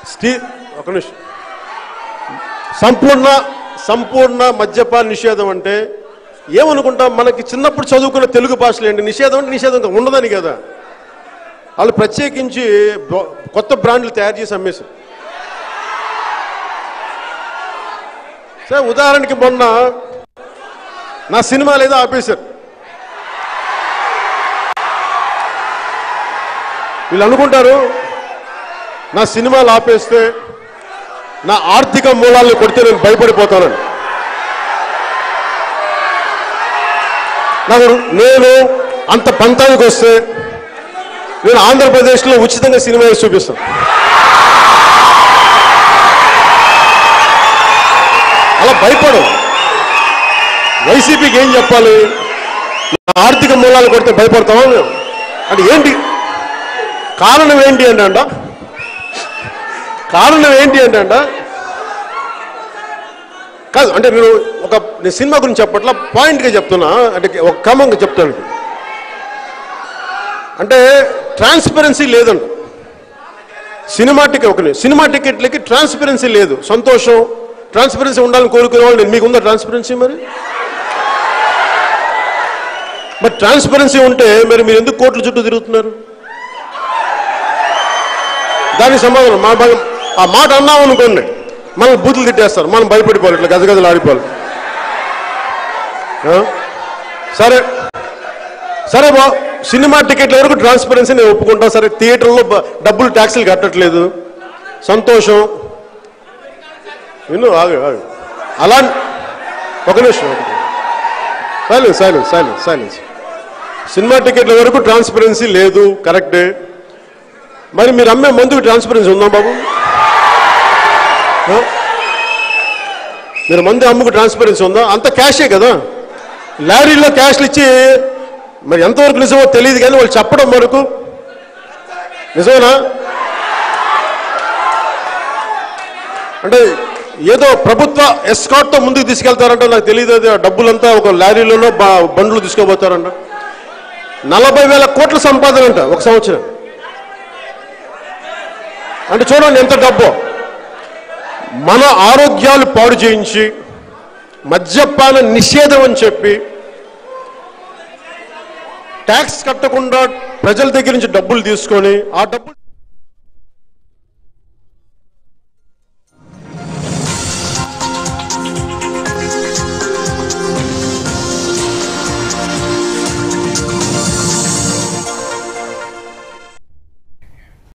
స్టీ ఒక నిమిషం సంపూర్ణ సంపూర్ణ మద్యపాన నిషేధం అంటే ఏమనుకుంటాం మనకి చిన్నప్పుడు చదువుకున్న తెలుగు భాషలు ఏంటి నిషేధం అంటే నిషేధం ఇంకా ఉండదని కదా వాళ్ళు ప్రత్యేకించి బ- కొత్త బ్రాండ్లు తయారు చేసి అమ్మేశారు సార్ ఉదాహరణకి మొన్న నా సినిమాలు ఏదో ఆపేశారు వీళ్ళు అనుకుంటారు నా సినిమాలు ఆపేస్తే నా ఆర్థిక మూలాలను కొడితే నేను భయపడిపోతానని నాకు నేను అంత పంతానికి వస్తే నేను ఆంధ్రప్రదేశ్లో ఉచితంగా సినిమా వేసి చూపిస్తాను అలా భయపడు వైసీపీకి ఏం చెప్పాలి నా ఆర్థిక మూలాలు కొడితే భయపడతావా అంటే ఏంటి కారణం ఏంటి అంటే అంట కారణం ఏంటి అంటే అంట కాదు అంటే నేను ఒక నేను సినిమా గురించి చెప్పట్లా పాయింట్గా చెప్తున్నా అంటే ఒక క్రమంగా చెప్తాను అంటే ట్రాన్స్పరెన్సీ లేదంట సినిమా టికెట్ ఒక నిమిషం. సినిమా టికెట్లకి ట్రాన్స్పరెన్సీ లేదు సంతోషం ట్రాన్స్పరెన్సీ ఉండాలని కోరుకునే వాళ్ళు నేను మీకుందా ట్రాన్స్పరెన్సీ మరి మరి ట్రాన్స్పరెన్సీ ఉంటే మరి మీరు ఎందుకు కోట్ల చుట్టూ తిరుగుతున్నారు దానికి సమాధానం మా భయం ఆ మాట అన్నాం అనుకోండి మనం బూతులు తిట్టేస్తారు మనం భయపడిపోవాలి ఇట్లా గజగజలు ఆడిపోవాలి ఆ? సరే సరే బా సినిమా టికెట్ల వరకు ట్రాన్స్పరెన్సీ నేను ఒప్పుకుంటా సరే థియేటర్లో బ- డబ్బులు ట్యాక్సీలు కట్టట్లేదు సంతోషం విను ఆగు ఆగు అలా ఒక నిమిషం silence silence silence silence cinema టికెట్ల వరకు ట్రాన్స్పరెన్సీ లేదు కరెక్టే మరి మీరు అమ్మే మందుకు ట్రాన్స్పరెన్సీ ఉందా బాబు ఆ? మీరు మందు అమ్ముకు ట్రాన్స్పరెన్సీ ఉందా అంత క్యాషే కదా లారీలో క్యాష్లు ఇచ్చి మరి ఎంతవరకు నిజమో తెలియదు కానీ వాళ్ళు చెప్పడం వరకు నిజమేనా అంటే ఏదో ప్రభుత్వ ఎస్కాట్తో ముందుకు తీసుకెళ్తారంట నాకు తెలియదు అది ఆ డబ్బులంతా ఒక లారీలోనో బ- బండ్లు తీసుకోబోతారంట నలభై వేల కోట్ల సంపాదన అంట ఒక సంవత్సరం అంటే చూడండి ఎంత డబ్బు మన ఆరోగ్యాలు పాడు చేయించి మద్యపాన నిషేధం అని చెప్పి ట్యాక్స్ కట్టకుండా ప్రజల దగ్గర నుంచి డబ్బులు తీసుకొని ఆ డబ్బులు